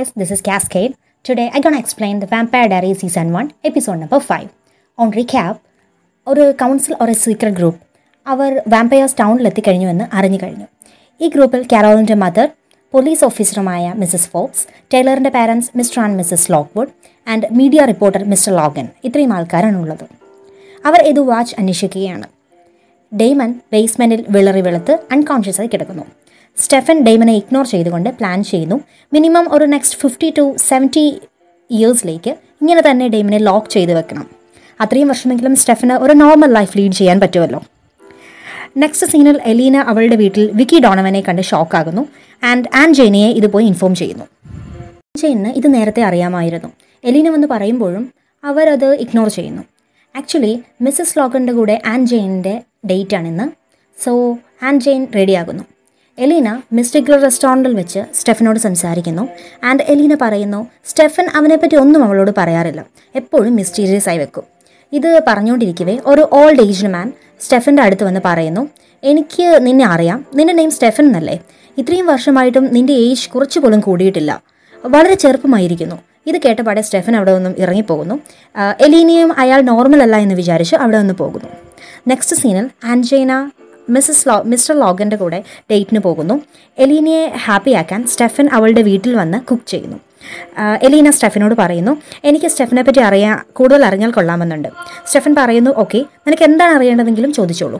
guys, this is Cascade. Today I'm gonna explain the Vampire Diaries Season 1, Episode number 5. On recap, ഒരു council ഒരു secret group അവർ vampires ടൗണിലെത്തിക്കഴിഞ്ഞുവെന്ന് അറിഞ്ഞു കഴിഞ്ഞു ഈ ഗ്രൂപ്പിൽ കാരോളിൻ്റെ മദർ പോലീസ് ഓഫീസറുമായ മിസ്സസ് ഫോക്സ് ടൈലറിൻ്റെ parents Mr and Mrs Lockwood and media reporter Mr Logan ഇത്രയും ആൾക്കാരാണ് ഉള്ളത് അവർ ഇത് വാച്ച് അന്വേഷിക്കുകയാണ് ഡെയ്മൻ ബേസ്മെൻറ്റിൽ വിളറി വെളുത്ത് അൺകോൺഷ്യസ് ആയി കിടക്കുന്നു സ്റ്റെഫൻ ഡെയ്മനെ ഇഗ്നോർ ചെയ്തുകൊണ്ട് പ്ലാൻ ചെയ്യുന്നു മിനിമം ഒരു നെക്സ്റ്റ് ഫിഫ്റ്റി ടു സെവൻറ്റി ഇയേഴ്സിലേക്ക് ഇങ്ങനെ തന്നെ ഡെയ്മനെ ലോക്ക് ചെയ്ത് വെക്കണം അത്രയും വർഷമെങ്കിലും സ്റ്റെഫന് ഒരു നോർമൽ ലൈഫ് ലീഡ് ചെയ്യാൻ പറ്റുമല്ലോ നെക്സ്റ്റ് സീനിൽ എലീന അവളുടെ വീട്ടിൽ വിക്കി ഡോണവനെ കണ്ട് ഷോക്കാകുന്നു ആൻഡ് ആൻ ജെയിനിയെ ഇത് പോയി ഇൻഫോം ചെയ്യുന്നു ജെയിന് ഇത് നേരത്തെ അറിയാമായിരുന്നു എലീന വന്ന് പറയുമ്പോഴും അവരത് ഇഗ്നോർ ചെയ്യുന്നു ആക്ച്വലി മിസ്സസ് ലോഗറിൻ്റെ കൂടെ ആൻ ജെയിനിൻ്റെ ഡേറ്റ് ആണിന്ന് സോ ആൻ ജെയിൻ റെഡിയാകുന്നു എലീന മിസ്റ്റിക്കുലർ റെസ്റ്റോറൻറ്റിൽ വെച്ച് സ്റ്റെഫനോട് സംസാരിക്കുന്നു ആൻഡ് എലീന പറയുന്നു സ്റ്റെഫൻ അവനെപ്പറ്റി ഒന്നും അവളോട് പറയാറില്ല എപ്പോഴും മിസ്റ്റീരിയസ് ആയി വെക്കും ഇത് പറഞ്ഞുകൊണ്ടിരിക്കവേ ഒരു ഓൾഡ് ഏജ്ഡ് മാൻ സ്റ്റെഫൻ്റെ അടുത്ത് വന്ന് പറയുന്നു എനിക്ക് നിന്നെ അറിയാം നിന്റെ നെയിം സ്റ്റെഫൻ എന്നല്ലേ ഇത്രയും വർഷമായിട്ടും നിന്റെ ഏജ് കുറച്ച് പോലും കൂടിയിട്ടില്ല വളരെ ചെറുപ്പമായിരിക്കുന്നു ഇത് കേട്ടപാടെ സ്റ്റെഫൻ അവിടെ നിന്നും ഇറങ്ങിപ്പോകുന്നു ആ, എലീനയും അയാൾ നോർമൽ അല്ല എന്ന് വിചാരിച്ച് അവിടെ നിന്ന് പോകുന്നു നെക്സ്റ്റ് സീനിൽ ആൻജൈന മിസ്സസ് ലോ മിസ്റ്റർ ലോഗൻ്റെ കൂടെ ഡേറ്റിന് പോകുന്നു എലീനയെ ഹാപ്പിയാക്കാൻ സ്റ്റെഫൻ അവളുടെ വീട്ടിൽ വന്ന് കുക്ക് ചെയ്യുന്നു ആ, എലീന സ്റ്റെഫനോട് പറയുന്നു എനിക്ക് സ്റ്റെഫനെ പറ്റി അറിയാൻ കൂടുതൽ അറിഞ്ഞാൽ കൊള്ളാമെന്നുണ്ട് സ്റ്റെഫൻ പറയുന്നു ഓക്കെ നിനക്ക് എന്താണ് അറിയേണ്ടതെങ്കിലും ചോദിച്ചോളൂ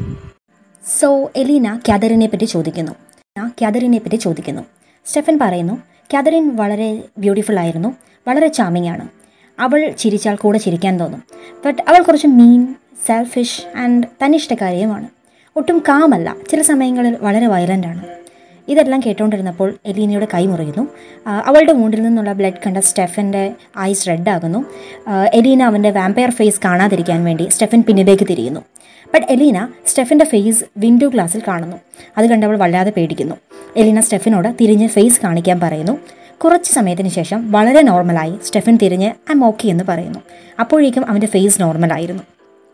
സോ എലീന കാതറിനെ പറ്റി ചോദിക്കുന്നു ആ കാതറിനെ പറ്റി ചോദിക്കുന്നു സ്റ്റെഫൻ പറയുന്നു കാതറിൻ വളരെ ബ്യൂട്ടിഫുൾ ആയിരുന്നു വളരെ ചാമിങ് ആണ് അവൾ ചിരിച്ചാൽ കൂടെ ചിരിക്കാൻ തോന്നും ബട്ട് അവൾ കുറച്ച് മീൻ സെൽഫിഷ് ആൻഡ് തന്നിഷ്ടക്കാരിയുമാണ് ഒട്ടും കാമല്ല ചില സമയങ്ങളിൽ വളരെ വയലൻ്റ് ആണ് ഇതെല്ലാം കേട്ടുകൊണ്ടിരുന്നപ്പോൾ എലീനയുടെ കൈ മുറിയുന്നു ആ, അവളുടെ മൂണ്ടിൽ നിന്നുള്ള ബ്ലഡ് കണ്ട സ്റ്റെഫൻ്റെ ഐസ് റെഡ് ആകുന്നു ആ, എലീന അവൻ്റെ വാമ്പയർ ഫേസ് കാണാതിരിക്കാൻ വേണ്ടി സ്റ്റെഫൻ പിന്നിലേക്ക് തിരിയുന്നു ബട്ട് എലീന സ്റ്റെഫിൻ്റെ ഫേസ് വിൻഡോ ഗ്ലാസ്സിൽ കാണുന്നു അത് കണ്ട് അവൾ വല്ലാതെ പേടിക്കുന്നു എലീന സ്റ്റെഫിനോട് തിരിഞ്ഞ് ഫേസ് കാണിക്കാൻ പറയുന്നു കുറച്ച് സമയത്തിന് ശേഷം വളരെ നോർമലായി സ്റ്റെഫൻ തിരിഞ്ഞ് ഐ ഓക്കെ എന്ന് പറയുന്നു അപ്പോഴേക്കും അവൻ്റെ ഫേസ് നോർമലായിരുന്നു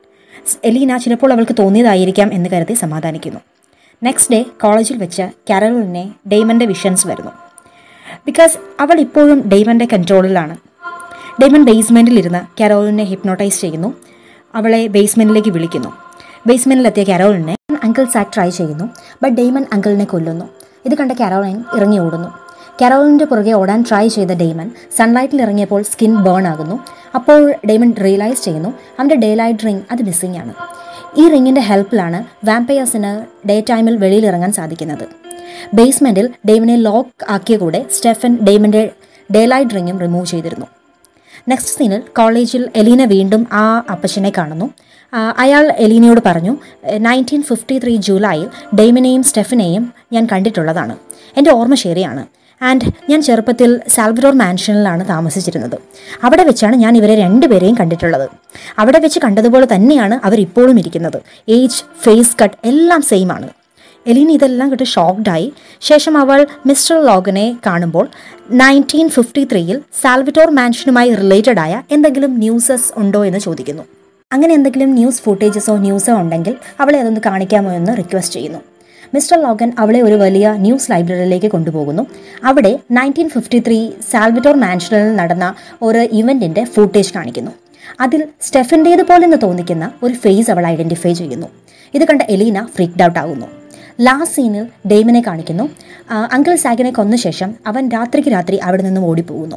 എലീന ചിലപ്പോൾ അവൾക്ക് തോന്നിയതായിരിക്കാം എന്ന് കരുതി സമാധാനിക്കുന്നു നെക്സ്റ്റ് ഡേ കോളേജിൽ വെച്ച് കാരലിനെ ഡെയ്മൻ്റെ വിഷൻസ് വരുന്നു ബിക്കോസ് അവൾ ഇപ്പോഴും ഡെയ്മൻ്റെ കൺട്രോളിലാണ് ഡെയ്മൺ ബേസ്മെൻറ്റിലിരുന്ന് കാരോളിനെ ഹിപ്നോട്ടൈസ് ചെയ്യുന്നു അവളെ ബേസ്മെൻറ്റിലേക്ക് വിളിക്കുന്നു ബേസ്മെൻറ്റിലെത്തിയ കാരോളിനെ അങ്കിൾ സാറ്റ് ട്രൈ ചെയ്യുന്നു ബട്ട് ഡെയ്മൺ അങ്കിളിനെ കൊല്ലുന്നു ഇത് കണ്ട കാരോളിൻ ഇറങ്ങി ഓടുന്നു കാരോളിൻ്റെ പുറകെ ഓടാൻ ട്രൈ ചെയ്ത ഡെയ്മൺ സൺലൈറ്റിൽ ഇറങ്ങിയപ്പോൾ സ്കിൻ ബേൺ ആകുന്നു അപ്പോൾ ഡെയ്മൺ റിയലൈസ് ചെയ്യുന്നു അവൻ്റെ ഡേ ലൈറ്റ് റിംഗ് അത് മിസ്സിംഗ് ആണ് ഈ റിങ്ങിൻ്റെ ഹെൽപ്പിലാണ് വാമ്പയേഴ്സിന് ഡേ ടൈമിൽ വെളിയിലിറങ്ങാൻ സാധിക്കുന്നത് ബേസ്മെൻറ്റിൽ ഡെയ്മനെ ലോക്ക് ആക്കിയ കൂടെ സ്റ്റെഫൻ ഡെയ്മൻ്റെ ഡേ ലൈറ്റ് റിങ്ങും റിമൂവ് ചെയ്തിരുന്നു നെക്സ്റ്റ് സീനിൽ കോളേജിൽ എലീന വീണ്ടും ആ അപ്പച്ചനെ കാണുന്നു ആ, അയാൾ എലീനയോട് പറഞ്ഞു നയൻറ്റീൻ ഫിഫ്റ്റി ത്രീ ജൂലൈയിൽ ഡെയ്മനെയും സ്റ്റെഫിനെയും ഞാൻ കണ്ടിട്ടുള്ളതാണ് എൻ്റെ ഓർമ്മ ശരിയാണ് ആൻഡ് ഞാൻ ചെറുപ്പത്തിൽ സാൽവഡോർ മാൻഷനിലാണ് താമസിച്ചിരുന്നത് അവിടെ വെച്ചാണ് ഞാൻ ഇവരെ രണ്ടുപേരെയും കണ്ടിട്ടുള്ളത് അവിടെ വെച്ച് കണ്ടതുപോലെ തന്നെയാണ് അവരിപ്പോഴും ഇരിക്കുന്നത് ഏജ് ഫേസ് കട്ട് എല്ലാം സെയിം ആണ് എലീന ഇതെല്ലാം കേട്ട് ഷോക്ക്ഡായി ശേഷം അവൾ മിസ്റ്റർ ലോഗനെ കാണുമ്പോൾ നയൻറ്റീൻ ഫിഫ്റ്റി ത്രീയിൽ സാൽവിറ്റോർ മാൻഷനുമായി റിലേറ്റഡ് ആയ എന്തെങ്കിലും ന്യൂസസ് ഉണ്ടോ എന്ന് ചോദിക്കുന്നു അങ്ങനെ എന്തെങ്കിലും ന്യൂസ് ഫുട്ടേജസോ ന്യൂസോ ഉണ്ടെങ്കിൽ അവളെ അതൊന്ന് കാണിക്കാമോ എന്ന് റിക്വസ്റ്റ് ചെയ്യുന്നു മിസ്റ്റർ ലോഗൻ അവളെ ഒരു വലിയ ന്യൂസ് ലൈബ്രറിയിലേക്ക് കൊണ്ടുപോകുന്നു അവിടെ നയൻറ്റീൻ ഫിഫ്റ്റി ത്രീ സാൽവിറ്റോർ മാൻഷനിൽ നടന്ന ഒരു ഇവൻറ്റിൻ്റെ ഫുട്ടേജ് കാണിക്കുന്നു അതിൽ സ്റ്റെഫിൻ്റേത് പോലെന്ന് തോന്നിക്കുന്ന ഒരു ഫേസ് അവൾ ഐഡൻറ്റിഫൈ ചെയ്യുന്നു ഇത് കണ്ട എലീന ഫ്രീക്ഡ് ഔട്ട് ആകുന്നു ലാസ്റ്റ് സീനിൽ ഡെയ്മനെ കാണിക്കുന്നു ആ, അങ്കിൾ സാഗിനെ കൊന്ന ശേഷം അവൻ രാത്രിക്ക് രാത്രി അവിടെ നിന്നും ഓടിപ്പോകുന്നു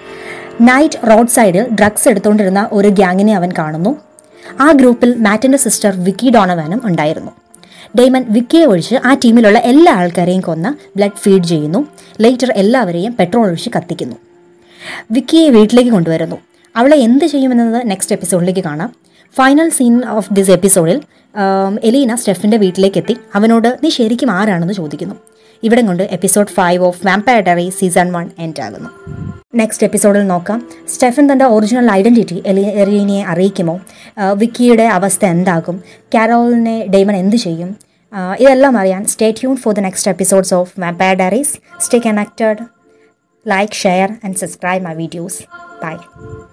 നൈറ്റ് റോഡ് സൈഡിൽ ഡ്രഗ്സ് എടുത്തുകൊണ്ടിരുന്ന ഒരു ഗ്യാങ്ങിനെ അവൻ കാണുന്നു ആ ഗ്രൂപ്പിൽ മാറ്റിൻ്റെ സിസ്റ്റർ വിക്കി ഡോണവാനും ഉണ്ടായിരുന്നു ഡെയ്മൻ വിക്കിയെ ഒഴിച്ച് ആ ടീമിലുള്ള എല്ലാ ആൾക്കാരെയും കൊന്ന് ബ്ലഡ് ഫീഡ് ചെയ്യുന്നു ലേറ്റർ എല്ലാവരെയും പെട്രോൾ ഒഴിച്ച് കത്തിക്കുന്നു വിക്കിയെ വീട്ടിലേക്ക് കൊണ്ടുവരുന്നു അവളെ എന്ത് ചെയ്യുമെന്നത് നെക്സ്റ്റ് എപ്പിസോഡിലേക്ക് കാണാം ഫൈനൽ സീൻ ഓഫ് ദിസ് എപ്പിസോഡിൽ എലീന സ്റ്റെഫിൻ്റെ വീട്ടിലേക്ക് എത്തി അവനോട് നീ ശരിക്കും ആരാണെന്ന് ചോദിക്കുന്നു ഇവിടം കൊണ്ട് episode five of vampire diary season one end ആകുന്നു നെക്സ്റ്റ് എപ്പിസോഡിൽ നോക്കാം സ്റ്റെഫൻ തൻ്റെ ഒറിജിനൽ ഐഡൻറ്റിറ്റി എലി എലീനയെ അറിയിക്കുമോ ആ, വിക്കിയുടെ അവസ്ഥ എന്താകും കാരോളിനെ ഡെയ്മൺ എന്ത് ചെയ്യും ആ, ഇതെല്ലാം അറിയാൻ stay tune for the next episodes of vampire diaries stay connected like, share, and subscribe my videos. Bye.